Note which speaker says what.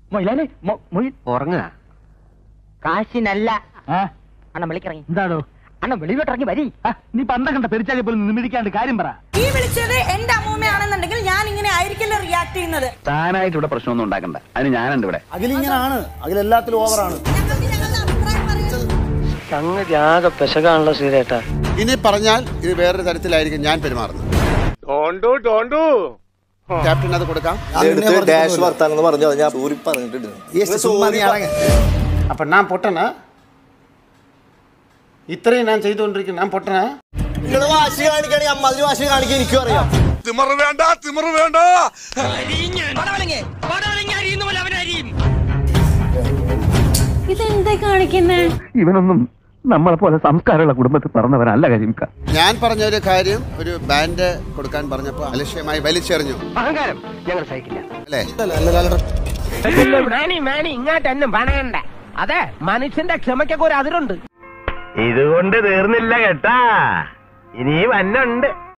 Speaker 1: മൊയിലാലേ
Speaker 2: ഉറങ്ങുക
Speaker 3: കാശിനല്ല
Speaker 1: ആ
Speaker 3: അണ്ണൻ വിളിക്കിറങ്ങി
Speaker 1: എന്താടോ
Speaker 3: അണ്ണൻ വെളിവിട്ടിറങ്ങി വരി
Speaker 1: ആ, നീ പണ്ട കണ്ട പെരിച്ചാലി പോലും നിമിടിക്കാണ്ട് കാര്യം പറ
Speaker 4: ഈ വിളിച്ചത് എന്റെ അമ്മൂമ്മയാണെന്നുണ്ടെങ്കിൽ ഞാൻ ഇങ്ങനെ ആയിരിക്കില്ല റിയാക്ട് ചെയ്യുന്നത്
Speaker 5: താനായിട്ട് ഇവിടെ പ്രശ്നമൊന്നും ഉണ്ടാക്കണ്ട അതിന് ഞാനുണ്ട് ഇവിടെ
Speaker 6: അഖിലിങ്ങനാണ് അഖിലെല്ലാത്തിലും ഓവറാണ്
Speaker 4: ഞങ്ങൾക്ക് ഞങ്ങളുടെ അഭിപ്രായം പറയുന്നത്
Speaker 2: സംഗതി ആകെ പെശകാണല്ലോ ശ്രീരേട്ടാ
Speaker 7: ഇനി പറഞ്ഞാൽ ഇത് വേറൊരു തരത്തിലായിരിക്കും ഞാൻ പെരുമാറുന്നത് ക്യാപ്റ്റൻ അത് കൊടുക്കാം
Speaker 6: ഡാഷ് വർത്താനെന്ന് പറഞ്ഞു ഞാൻ ഊരി പറഞ്ഞിട്ടുണ്ട്
Speaker 7: അപ്പൊ ഞാൻ പൊട്ടനാ ഇത്രയും ഞാൻ ചെയ്തുകൊണ്ടിരിക്കുന്നു ഞാൻ പൊട്ടനാ
Speaker 6: നിങ്ങൾ വാശി കാണിക്കുകയാണെങ്കിൽ അമ്മാതിരി വാശി കാണിക്കാൻ എനിക്കും അറിയാം
Speaker 4: ഇതെന്താ കാണിക്കുന്നേ
Speaker 5: ഇവനൊന്നും നമ്മളെ പോലെ സംസ്കാരമുള്ള കുടുംബത്തിൽ പറഞ്ഞവനല്ല കരിമിക്ക
Speaker 7: ഞാൻ പറഞ്ഞ ഒരു കാര്യം ഒരു ബാൻഡ് കൊടുക്കാൻ പറഞ്ഞപ്പോ അലക്ഷ്യമായി വലിച്ചെറിഞ്ഞു
Speaker 2: അഹങ്കാരം ഞങ്ങൾ സഹിക്കില്ല
Speaker 7: അല്ലേ
Speaker 2: മാണി മാണി ഇങ്ങോട്ടെന്നും പണയണ്ട അതെ മനുഷ്യന്റെ ക്ഷമയ്ക്കൊക്കെ ഒരു അതിരുണ്ട്
Speaker 5: ഇതുകൊണ്ട് തീർന്നില്ല കേട്ടാ ഇനി വന്നുണ്ട്